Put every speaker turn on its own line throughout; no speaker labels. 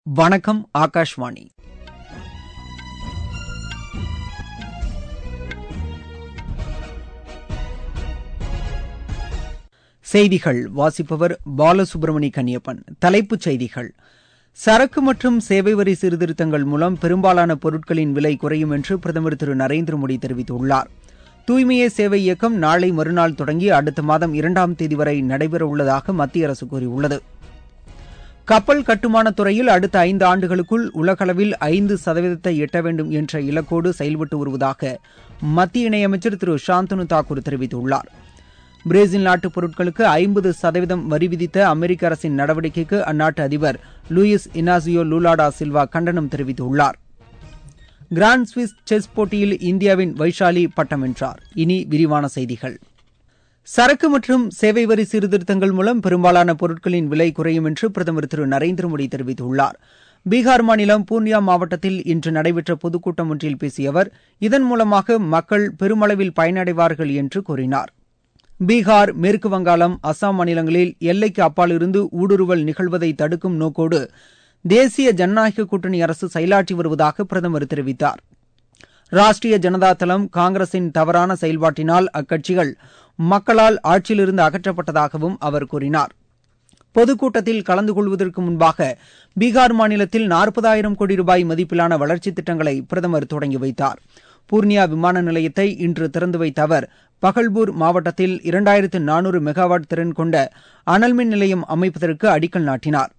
வணக்கம் ஆகாஷ்வாணி செய்திகள் வாசிப்பவர் பாலசுப்ரமணி கன்னியப்பன் தலைப்புச் செய்திகள் சரக்கு மற்றும் சேவை வரி சீர்திருத்தங்கள் மூலம் பெரும்பாலான பொருட்களின் விலை குறையும் என்று பிரதமர் திரு நரேந்திர மோடி தெரிவித்துள்ளார் தூய்மையே சேவை இயக்கம் நாளை மறுநாள் தொடங்கி அடுத்த மாதம் இரண்டாம் தேதி வரை நடைபெறவுள்ளதாக மத்திய அரசு கூறியுள்ளது கப்பல் கட்டுமானத் துறையில் அடுத்த ஐந்து ஆண்டுகளுக்குள் உலகளவில் ஐந்து சதவீதத்தை எட்ட வேண்டும் என்ற இலக்கோடு செயல்பட்டு வருவதாக மத்திய இணையமைச்சர் திரு சாந்தனு தாக்கூர் தெரிவித்துள்ளார் பிரேசில் நாட்டு பொருட்களுக்கு ஐம்பது சதவீதம் வரி விதித்த அமெரிக்க அரசின் நடவடிக்கைக்கு அந்நாட்டு அதிபர் லூயிஸ் இனாசியோ லூலாடா சில்வா கண்டனம் தெரிவித்துள்ளார் கிராண்ட் சுவிஸ் செஸ் போட்டியில் இந்தியாவின் வைஷாலி பட்டம் வென்றார் இனி விரிவான செய்திகள் சரக்கு மற்றும் சேவை வரி சீர்திருத்தங்கள் மூலம் பெரும்பாலான பொருட்களின் விலை குறையும் என்று பிரதமர் திரு நரேந்திர மோடி தெரிவித்துள்ளார் பீகார் மாநிலம் பூர்ணியா மாவட்டத்தில் இன்று நடைபெற்ற பொதுக்கூட்டம் ஒன்றில் பேசிய அவர் இதன் மூலமாக மக்கள் பெருமளவில் பயனடைவார்கள் என்று கூறினார் பீகார் மேற்கு வங்காளம் அசாம் மாநிலங்களில் எல்லைக்கு அப்பாலிருந்து ஊடுருவல் நிகழ்வதை தடுக்கும் நோக்கோடு தேசிய ஜனநாயக கூட்டணி அரசு செயலாற்றி வருவதாக பிரதமர் தெரிவித்தார் ராஷ்டிரிய ஜனதா தளம் காங்கிரசின் தவறான செயல்பாட்டினால் அக்கட்சிகள் மக்களால் ஆட்சியிலிருந்து அகற்றப்பட்டதாகவும் அவர் கூறினார் பொதுக்கூட்டத்தில் கலந்து கொள்வதற்கு முன்பாக பீகார் மாநிலத்தில் நாற்பதாயிரம் கோடி ரூபாய் மதிப்பிலான வளர்ச்சித் திட்டங்களை பிரதமர் தொடங்கி வைத்தார் பூர்ணியா விமான நிலையத்தை இன்று திறந்து வைத்த அவர் பகல்பூர் மாவட்டத்தில் இரண்டாயிரத்து நானூறு மெகாவாட் திறன் கொண்ட அனல்மின் நிலையம் அமைப்பதற்கு அடிக்கல் நாட்டினார்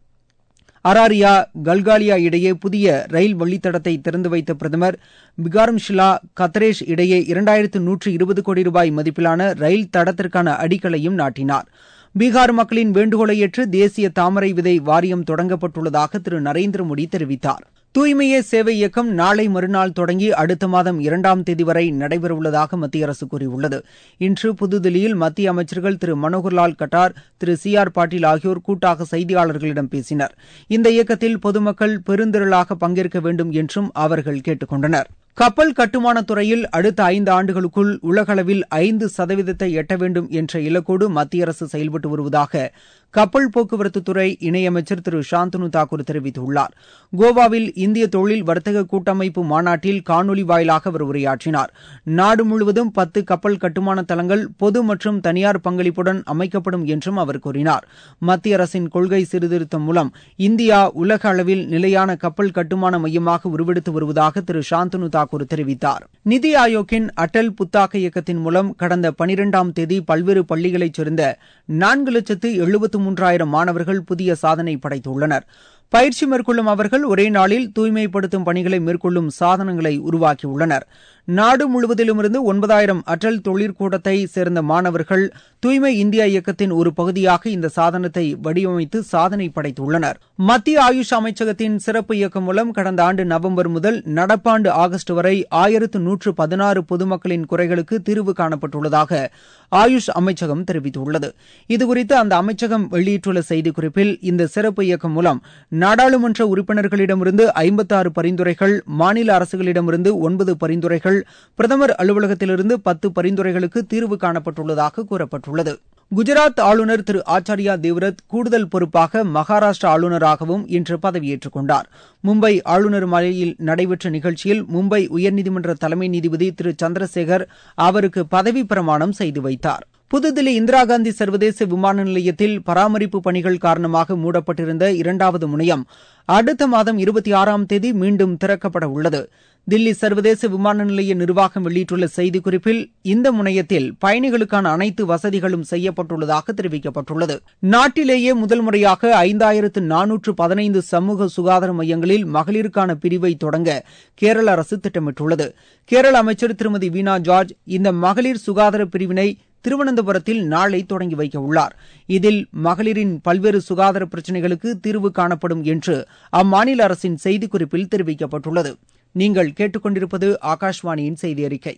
அராரியா கல்காலியா இடையே புதிய ரயில் வழித்தடத்தை திறந்து வைத்த பிரதமர் பிகாரம்ஷிலா கத்ரேஷ் இடையே இரண்டாயிரத்து நூற்று இருபது கோடி ரூபாய் மதிப்பிலான ரயில் தடத்திற்கான அடிக்கலையும் நாட்டினார் பீகார் மக்களின் வேண்டுகோளை ஏற்று தேசிய தாமரை விதை வாரியம் தொடங்கப்பட்டுள்ளதாக திரு நரேந்திர மோடி தெரிவித்தார் தூய்மையே சேவை இயக்கம் நாளை மறுநாள் தொடங்கி அடுத்த மாதம் இரண்டாம் தேதி வரை நடைபெறவுள்ளதாக மத்திய அரசு கூறியுள்ளது இன்று புதுதில்லியில் மத்திய அமைச்சர்கள் திரு மனோகர்லால் கட்டார் திரு சி ஆர் பாட்டீல் ஆகியோர் கூட்டாக செய்தியாளர்களிடம் பேசினர் இந்த இயக்கத்தில் பொதுமக்கள் பெருந்திரளாக பங்கேற்க வேண்டும் என்றும் அவர்கள் கேட்டுக் கொண்டனர் கப்பல் கட்டுமானத் துறையில் அடுத்த ஐந்து ஆண்டுகளுக்குள் உலகளவில் ஐந்து சதவீதத்தை எட்ட வேண்டும் என்ற இலக்கோடு மத்திய அரசு செயல்பட்டு வருவதாக கப்பல் போக்குவரத்துத்துறை இணையமைச்சர் திரு சாந்தனு தாக்கூர் தெரிவித்துள்ளார் கோவாவில் இந்திய தொழில் வர்த்தக கூட்டமைப்பு மாநாட்டில் காணொலி வாயிலாக அவர் உரையாற்றினார் நாடு முழுவதும் பத்து கப்பல் கட்டுமான தளங்கள் பொது மற்றும் தனியார் பங்களிப்புடன் அமைக்கப்படும் என்றும் அவர் கூறினார் மத்திய அரசின் கொள்கை சீர்திருத்தம் மூலம் இந்தியா உலக அளவில் நிலையான கப்பல் கட்டுமான மையமாக உருவெடுத்து வருவதாக திரு சாந்தனு தாக்கூர் தெரிவித்தார் நிதி ஆயோக்கின் அடல் புத்தாக்க இயக்கத்தின் மூலம் கடந்த பனிரெண்டாம் தேதி பல்வேறு பள்ளிகளைச் சேர்ந்த நான்கு லட்சத்து எழுபத்து மூன்றாயிரம் மாணவர்கள் புதிய சாதனை படைத்துள்ளனர் பயிற்சி மேற்கொள்ளும் அவர்கள் ஒரே நாளில் தூய்மைப்படுத்தும் பணிகளை மேற்கொள்ளும் சாதனங்களை உருவாக்கியுள்ளனர் நாடு முழுவதிலுமிருந்து ஒன்பதாயிரம் அடல் தொழிற்கூடத்தை சேர்ந்த மாணவர்கள் தூய்மை இந்தியா இயக்கத்தின் ஒரு பகுதியாக இந்த சாதனத்தை வடிவமைத்து சாதனை படைத்துள்ளனர் மத்திய ஆயுஷ் அமைச்சகத்தின் சிறப்பு இயக்கம் மூலம் கடந்த ஆண்டு நவம்பர் முதல் நடப்பாண்டு ஆகஸ்ட் வரை ஆயிரத்து நூற்று பதினாறு பொதுமக்களின் குறைகளுக்கு தீர்வு காணப்பட்டுள்ளதாக ஆயுஷ் அமைச்சகம் தெரிவித்துள்ளது இதுகுறித்து அந்த அமைச்சகம் வெளியிட்டுள்ள செய்திக்குறிப்பில் இந்த சிறப்பு இயக்கம் மூலம் நாடாளுமன்ற உறுப்பினர்களிடமிருந்து ஐம்பத்தாறு பரிந்துரைகள் மாநில அரசுகளிடமிருந்து ஒன்பது பரிந்துரைகள் பிரதமர் அலுவலகத்திலிருந்து பத்து பரிந்துரைகளுக்கு தீர்வு காணப்பட்டுள்ளதாக கூறப்பட்டுள்ளது குஜராத் ஆளுநர் திரு ஆச்சாரியா தேவ்ரத் கூடுதல் பொறுப்பாக மகாராஷ்டிரா ஆளுநராகவும் இன்று பதவியேற்றுக் கொண்டார் மும்பை ஆளுநர் மாலையில் நடைபெற்ற நிகழ்ச்சியில் மும்பை உயர்நீதிமன்ற தலைமை நீதிபதி திரு சந்திரசேகர் அவருக்கு பதவி பிரமாணம் செய்து வைத்தார் புதுதில்லி இந்திரா காந்தி சர்வதேச விமான நிலையத்தில் பராமரிப்பு பணிகள் காரணமாக மூடப்பட்டிருந்த இரண்டாவது முனையம் அடுத்த மாதம் இருபத்தி ஆறாம் தேதி மீண்டும் திறக்கப்பட உள்ளது தில்லி சர்வதேச விமான நிலைய நிர்வாகம் வெளியிட்டுள்ள செய்திக்குறிப்பில் இந்த முனையத்தில் பயணிகளுக்கான அனைத்து வசதிகளும் செய்யப்பட்டுள்ளதாக தெரிவிக்கப்பட்டுள்ளது நாட்டிலேயே முதல் முறையாக ஐந்தாயிரத்து நானூற்று பதினைந்து சமூக சுகாதார மையங்களில் மகளிருக்கான பிரிவை தொடங்க கேரள அரசு திட்டமிட்டுள்ளது கேரள அமைச்சர் திருமதி வீணா ஜார்ஜ் இந்த மகளிர் சுகாதார பிரிவினை திருவனந்தபுரத்தில் நாளை தொடங்கி வைக்க உள்ளார் இதில் மகளிரின் பல்வேறு சுகாதார பிரச்சினைகளுக்கு தீர்வு காணப்படும் என்று அம்மாநில அரசின் செய்திக்குறிப்பில் தெரிவிக்கப்பட்டுள்ளது நீங்கள் கேட்டுக்கொண்டிருப்பது ஆகாஷ்வாணியின் செய்தி அறிக்கை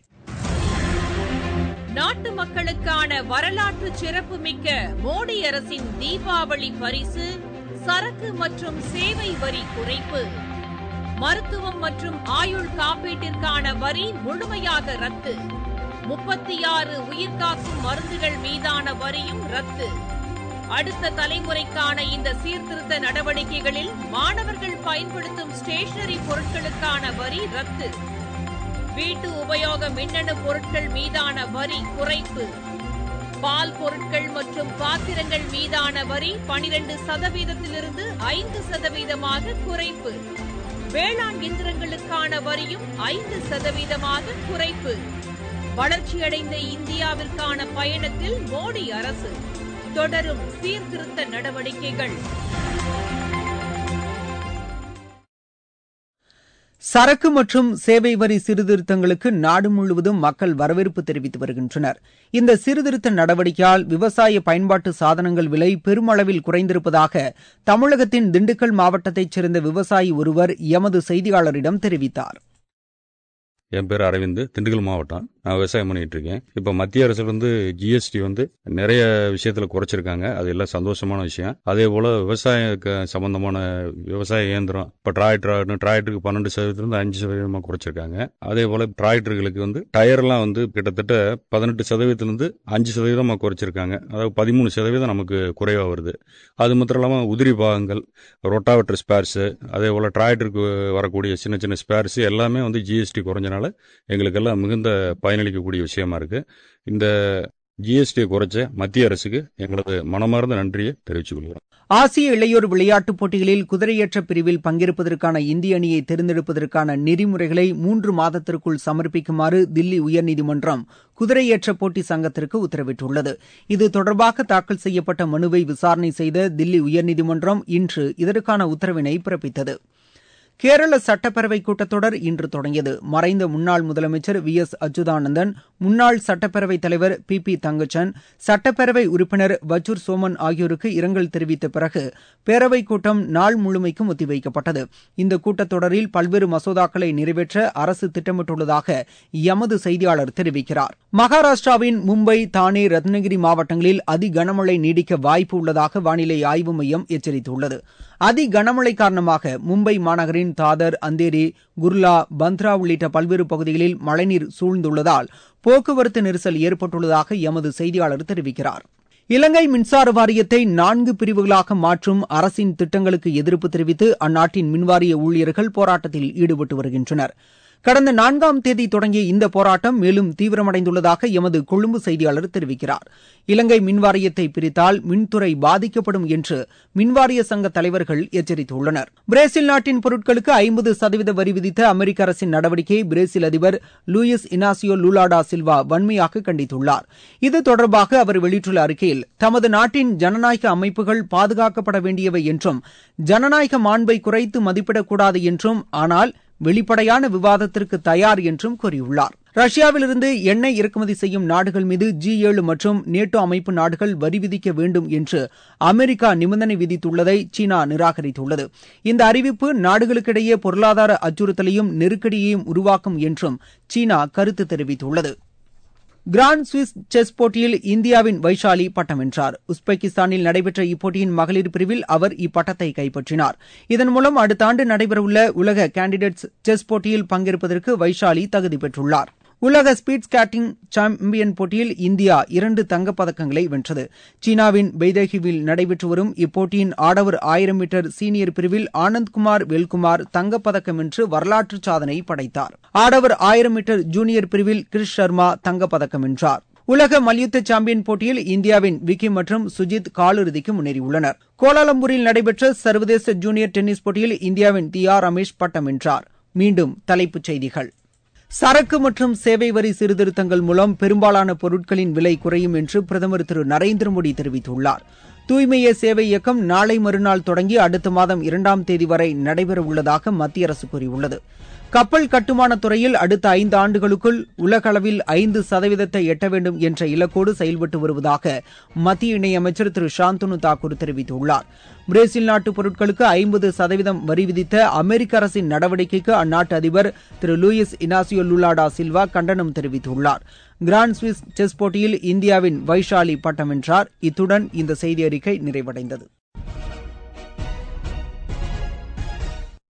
நாட்டு மக்களுக்கான வரலாற்று சிறப்புமிக்க மோடி அரசின் தீபாவளி பரிசு சரக்கு மற்றும் சேவை வரி குறைப்பு மருத்துவம் மற்றும் ஆயுள் காப்பீட்டிற்கான வரி முழுமையாக ரத்து முப்பத்தி ஆறு உயிர்காக்கும் மருந்துகள் மீதான வரியும் ரத்து அடுத்த தலைமுறைக்கான இந்த சீர்திருத்த நடவடிக்கைகளில் மாணவர்கள் பயன்படுத்தும் ஸ்டேஷனரி பொருட்களுக்கான வரி ரத்து வீட்டு உபயோக மின்னணு பொருட்கள் மீதான வரி குறைப்பு பால் பொருட்கள் மற்றும் பாத்திரங்கள் மீதான வரி பனிரெண்டு சதவீதத்திலிருந்து ஐந்து சதவீதமாக குறைப்பு வேளாண் இயந்திரங்களுக்கான வரியும் ஐந்து சதவீதமாக குறைப்பு வளர்ச்சியடைந்த இந்தியாவிற்கான பயணத்தில் மோடி அரசு தொடரும் சீர்திருத்த நடவடிக்கைகள்
சரக்கு மற்றும் சேவை வரி சீர்திருத்தங்களுக்கு நாடு முழுவதும் மக்கள் வரவேற்பு தெரிவித்து வருகின்றனர் இந்த சீர்திருத்த நடவடிக்கையால் விவசாய பயன்பாட்டு சாதனங்கள் விலை பெருமளவில் குறைந்திருப்பதாக தமிழகத்தின் திண்டுக்கல் மாவட்டத்தைச் சேர்ந்த விவசாயி ஒருவர் எமது செய்தியாளரிடம் தெரிவித்தார்
என் பேர் அரவிந்த் திண்டுக்கல் மாவட்டம் நான் விவசாயம் பண்ணிட்டு இருக்கேன் இப்போ மத்திய அரசு வந்து ஜிஎஸ்டி வந்து நிறைய விஷயத்துல குறைச்சிருக்காங்க அது எல்லாம் சந்தோஷமான விஷயம் அதே போல விவசாய சம்பந்தமான விவசாய இயந்திரம் இப்போ டிராக்டர் டிராக்டருக்கு பன்னெண்டு சதவீதத்திலிருந்து அஞ்சு சதவீதமாக குறைச்சிருக்காங்க அதே போல டிராக்டர்களுக்கு வந்து டயர்லாம் வந்து கிட்டத்தட்ட பதினெட்டு சதவீதத்திலிருந்து அஞ்சு சதவீதமாக குறைச்சிருக்காங்க அதாவது பதிமூணு சதவீதம் நமக்கு குறைவாக வருது அது மாத்திரம் இல்லாமல் உதிரி பாகங்கள் ரொட்டாவட்டர் ஸ்பேர்ஸு அதே போல் டிராக்டருக்கு வரக்கூடிய சின்ன சின்ன ஸ்பேர்ஸ் எல்லாமே வந்து ஜிஎஸ்டி குறைஞ்சனால எங்களுக்கெல்லாம் மிகுந்த பயனளிக்கக்கூடிய விஷயமா இருக்கு இந்த ஜிஎஸ்டியை குறைச்ச மத்திய அரசுக்கு எங்களது மனமார்ந்த நன்றியை தெரிவித்துக் கொள்கிறோம்
ஆசிய இளையோர் விளையாட்டுப் போட்டிகளில் குதிரையேற்ற பிரிவில் பங்கேற்பதற்கான இந்திய அணியை தேர்ந்தெடுப்பதற்கான நெறிமுறைகளை மூன்று மாதத்திற்குள் சமர்ப்பிக்குமாறு தில்லி உயர்நீதிமன்றம் குதிரையேற்ற போட்டி சங்கத்திற்கு உத்தரவிட்டுள்ளது இது தொடர்பாக தாக்கல் செய்யப்பட்ட மனுவை விசாரணை செய்த தில்லி உயர்நீதிமன்றம் இன்று இதற்கான உத்தரவினை பிறப்பித்தது கேரள சட்டப்பேரவை கூட்டத்தொடர் இன்று தொடங்கியது மறைந்த முன்னாள் முதலமைச்சர் வி எஸ் அச்சுதானந்தன் முன்னாள் சட்டப்பேரவைத் தலைவர் பி பி தங்கச்சன் சட்டப்பேரவை உறுப்பினர் வஜூர் சோமன் ஆகியோருக்கு இரங்கல் தெரிவித்த பிறகு பேரவைக் கூட்டம் நாள் முழுமைக்கும் ஒத்திவைக்கப்பட்டது இந்த கூட்டத்தொடரில் பல்வேறு மசோதாக்களை நிறைவேற்ற அரசு திட்டமிட்டுள்ளதாக எமது செய்தியாளர் தெரிவிக்கிறார் மகாராஷ்டிராவின் மும்பை தானே ரத்னகிரி மாவட்டங்களில் அதி கனமழை நீடிக்க வாய்ப்பு உள்ளதாக வானிலை ஆய்வு மையம் எச்சரித்துள்ளது அதி கனமழை காரணமாக மும்பை மாநகரின் தாதர் அந்தேரி குர்லா பந்த்ரா உள்ளிட்ட பல்வேறு பகுதிகளில் மழைநீர் சூழ்ந்துள்ளதால் போக்குவரத்து நெரிசல் ஏற்பட்டுள்ளதாக எமது செய்தியாளர் தெரிவிக்கிறார் இலங்கை மின்சார வாரியத்தை நான்கு பிரிவுகளாக மாற்றும் அரசின் திட்டங்களுக்கு எதிர்ப்பு தெரிவித்து அந்நாட்டின் மின்வாரிய ஊழியர்கள் போராட்டத்தில் ஈடுபட்டு வருகின்றனர் கடந்த நான்காம் தேதி தொடங்கிய இந்த போராட்டம் மேலும் தீவிரமடைந்துள்ளதாக எமது கொழும்பு செய்தியாளர் தெரிவிக்கிறார் இலங்கை மின்வாரியத்தை பிரித்தால் மின்துறை பாதிக்கப்படும் என்று மின்வாரிய சங்க தலைவர்கள் எச்சரித்துள்ளனர் பிரேசில் நாட்டின் பொருட்களுக்கு ஐம்பது சதவீத வரி விதித்த அமெரிக்க அரசின் நடவடிக்கையை பிரேசில் அதிபர் லூயிஸ் இனாசியோ லூலாடா சில்வா வன்மையாக கண்டித்துள்ளார் இது தொடர்பாக அவர் வெளியிட்டுள்ள அறிக்கையில் தமது நாட்டின் ஜனநாயக அமைப்புகள் பாதுகாக்கப்பட வேண்டியவை என்றும் ஜனநாயக மாண்பை குறைத்து மதிப்பிடக்கூடாது என்றும் ஆனால் வெளிப்படையான விவாதத்திற்கு தயார் என்றும் கூறியுள்ளார் ரஷ்யாவிலிருந்து எண்ணெய் இறக்குமதி செய்யும் நாடுகள் மீது ஜி ஏழு மற்றும் நேட்டோ அமைப்பு நாடுகள் வரி விதிக்க வேண்டும் என்று அமெரிக்கா நிபந்தனை விதித்துள்ளதை சீனா நிராகரித்துள்ளது இந்த அறிவிப்பு நாடுகளுக்கிடையே பொருளாதார அச்சுறுத்தலையும் நெருக்கடியையும் உருவாக்கும் என்றும் சீனா கருத்து தெரிவித்துள்ளது கிராண்ட் சுவிஸ் செஸ் போட்டியில் இந்தியாவின் வைஷாலி பட்டம் வென்றார் உஸ்பெகிஸ்தானில் நடைபெற்ற இப்போட்டியின் மகளிர் பிரிவில் அவர் இப்பட்டத்தை கைப்பற்றினார் இதன் மூலம் அடுத்த ஆண்டு நடைபெறவுள்ள உலக கேண்டிடேட்ஸ் செஸ் போட்டியில் பங்கேற்பதற்கு வைஷாலி தகுதி பெற்றுள்ளார் உலக ஸ்பீட் ஸ்கேட்டிங் சாம்பியன் போட்டியில் இந்தியா இரண்டு தங்கப்பதக்கங்களை வென்றது சீனாவின் பெய்தேஹிவில் நடைபெற்று வரும் இப்போட்டியின் ஆடவர் ஆயிரம் மீட்டர் சீனியர் பிரிவில் ஆனந்த்குமார் வெல்குமார் தங்கப்பதக்கம் வென்று வரலாற்று சாதனை படைத்தார் ஆடவர் ஆயிரம் மீட்டர் ஜூனியர் பிரிவில் கிரிஷ் சர்மா தங்கப்பதக்கம் வென்றார் உலக மல்யுத்த சாம்பியன் போட்டியில் இந்தியாவின் விக்கி மற்றும் சுஜித் காலிறுதிக்கு முன்னேறியுள்ளனர் கோலாலம்பூரில் நடைபெற்ற சர்வதேச ஜூனியர் டென்னிஸ் போட்டியில் இந்தியாவின் தியா ரமேஷ் பட்டம் வென்றார் மீண்டும் தலைப்புச் செய்திகள் சரக்கு மற்றும் சேவை வரி சீர்திருத்தங்கள் மூலம் பெரும்பாலான பொருட்களின் விலை குறையும் என்று பிரதமர் திரு நரேந்திர மோடி தெரிவித்துள்ளார் தூய்மையே சேவை இயக்கம் நாளை மறுநாள் தொடங்கி அடுத்த மாதம் இரண்டாம் தேதி வரை நடைபெறவுள்ளதாக மத்திய அரசு கூறியுள்ளது கப்பல் கட்டுமான துறையில் அடுத்த ஐந்து ஆண்டுகளுக்குள் உலகளவில் ஐந்து சதவீதத்தை எட்ட வேண்டும் என்ற இலக்கோடு செயல்பட்டு வருவதாக மத்திய இணையமைச்சர் திரு சாந்தனு தாக்கூர் தெரிவித்துள்ளார் பிரேசில் நாட்டு பொருட்களுக்கு ஐம்பது சதவீதம் வரி விதித்த அமெரிக்க அரசின் நடவடிக்கைக்கு அந்நாட்டு அதிபர் திரு லூயிஸ் இனாசியோ லுலாடா சில்வா கண்டனம் தெரிவித்துள்ளார் கிராண்ட் சுவிஸ் செஸ் போட்டியில் இந்தியாவின் வைஷாலி பட்டம் வென்றார் இத்துடன் இந்த செய்தி அறிக்கை நிறைவடைந்தது